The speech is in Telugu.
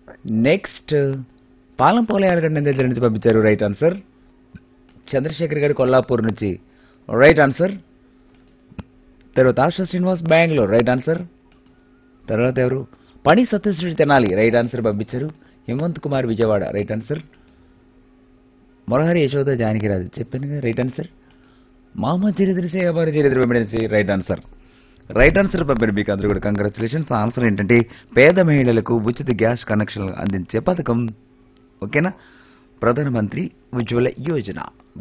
నెక్స్ట్ పాలం పోలే ఆడగడ్డ దగ్గర నుంచి పంపించారు రైట్ ఆన్సర్ చంద్రశేఖర్ గారు కొల్లాపూర్ నుంచి రైట్ ఆన్సర్ తర్వాత ఆశా శ్రీనివాస్ బెంగళూరు రైట్ ఆన్సర్ తర్వాత ఎవరు పని సత్యశ్రీ తెనాలి రైట్ ఆన్సర్ పంపించారు హేమంత్ కుమార్ విజయవాడ రైట్ ఆన్సర్ మొరహరి యశోద జానకిరాజు చెప్పానుగా రైట్ ఆన్సర్ మామ చరిత్ర సేవారి చరిత్ర వెంబడించి రైట్ ఆన్సర్ రైట్ ఆన్సర్ పంపారు మీకు అందరూ కూడా కంగ్రాచులేషన్స్ ఆన్సర్ ఏంటంటే పేద మహిళలకు ఉచిత గ్యాస్ కనెక్షన్లు అందించే పథకం ఓకేనా ప్రధానమంత్రి ఉజ్వల యోజన